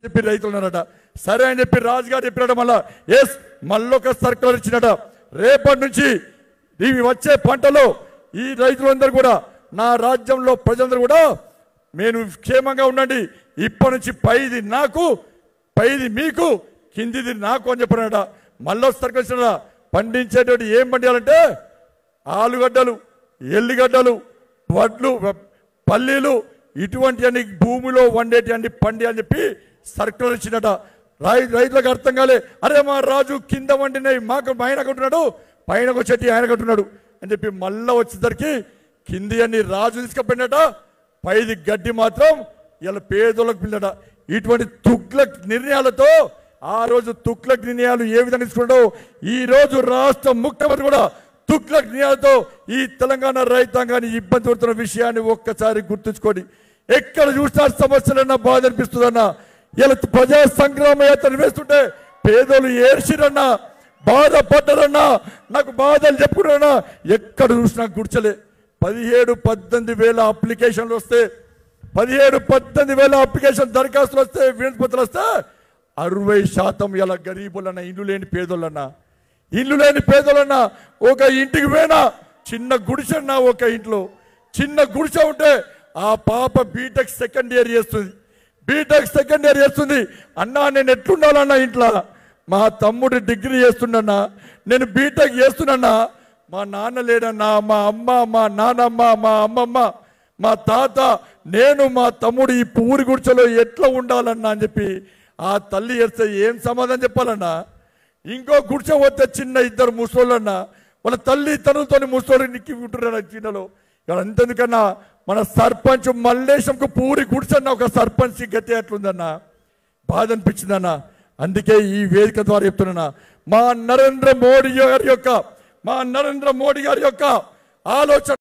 చెప్పి రైతులు ఉన్నారట సరే అని చెప్పి రాజు గారు చెప్పినట మళ్ళా ఎస్ మళ్ళొక సర్కులర్ ఇచ్చినట రేపటి నుంచి ఇవి వచ్చే పంటలో ఈ రైతులందరూ కూడా నా రాజ్యంలో ప్రజలందరూ కూడా నేను క్షేమంగా ఉండండి ఇప్పటి నుంచి పైది నాకు పైది మీకు కిందిది నాకు అని చెప్పినట మళ్ళీ సర్కులర్ ఇచ్చినట పండించేటువంటి ఏం పండించాలంటే ఆలుగడ్డలు ఎల్లిగడ్డలు వడ్లు పల్లీలు ఇటువంటి అన్ని భూమిలో వండేటి అన్ని పండి అని చెప్పి సర్కులర్ ఇచ్చినట రై రైతులకు అర్థం కాలే అరే మా రాజు కింద వండినవి మాకు ఆయన కట్టున్నాడు పైన వచ్చేటి ఆయన కట్టున్నాడు అని చెప్పి మళ్ళా వచ్చేసరికి కింది అన్ని రాజు తీసుకుపోయినట పైది గడ్డి మాత్రం ఇలా పేదోళ్ళకు పిల్లట ఇటువంటి తుగ్లక్ నిర్ణయాలతో ఆ రోజు తుగ్లక్ నిర్ణయాలు ఏ విధంగా తీసుకున్నాడో ఈ రోజు రాష్ట్ర ముఖ్యమంత్రి కూడా తుగ్లక్ నిర్ణయాలతో ఈ తెలంగాణ రైతాంగాన్ని ఇబ్బంది పడుతున్న విషయాన్ని ఒక్కసారి గుర్తుంచుకోండి ఎక్కడ చూసినా సమస్యలన్నా బాధ అనిపిస్తుందన్నా ఇలా ప్రజా సంగ్రామ యాత్ర వేస్తుంటే పేదోళ్ళు ఏడ్చిరన్నా బాధపడ్డారన్నా నాకు బాధలు చెప్పుకున్నా ఎక్కడ చూసినా గుర్చలే పదిహేడు పద్దెనిమిది వేల అప్లికేషన్లు వస్తే పదిహేడు పద్దెనిమిది వేల అప్లికేషన్ దరఖాస్తులు వస్తే వినతిపత్రాలు వస్తే అరవై శాతం ఇలా గరీబులన్నా ఇల్లు లేని పేదోళ్ళన్నా ఇల్లు లేని పేదోళ్ళన్నా ఒక ఇంటికి పోయినా చిన్న గుడిసెన్నా ఒక ఇంట్లో చిన్న గుడిసె ఉంటే ఆ పాప బీటెక్ సెకండ్ ఇయర్ చేస్తుంది బీటెక్ సెకండ్ ఇయర్ చేస్తుంది అన్నా నేను ఎట్లుండాలన్నా ఇంట్లో మా తమ్ముడు డిగ్రీ చేస్తుండన్నా నేను బీటెక్ చేస్తున్నా మా నాన్న లేడన్నా మా అమ్మ మా నానమ్మ మా అమ్మమ్మ మా తాత నేను మా తమ్ముడు ఈ పూరి గుడిసెలో ఎట్లా ఉండాలన్నా అని చెప్పి ఆ తల్లి చేస్తే ఏం సమాధానం చెప్పాలన్నా ఇంకో గుడిసె పోతే చిన్న ఇద్దరు ముసోళ్ళన్నా వాళ్ళ తల్లి తనులతో ముసోళ్ళు నిక్కి ఉంటున్నారు చిన్నలో ఇక్కడ అంతెందుకన్నా మన సర్పంచ్ మల్లేశంకు పూరి గుడిసన్న ఒక సర్పంచ్ గతి ఎట్లుందన్నా బాధ అనిపించిందన్న అందుకే ఈ వేదిక ద్వారా చెప్తున్నా మా నరేంద్ర మోడీ గారి యొక్క మా నరేంద్ర మోడీ గారి యొక్క ఆలోచన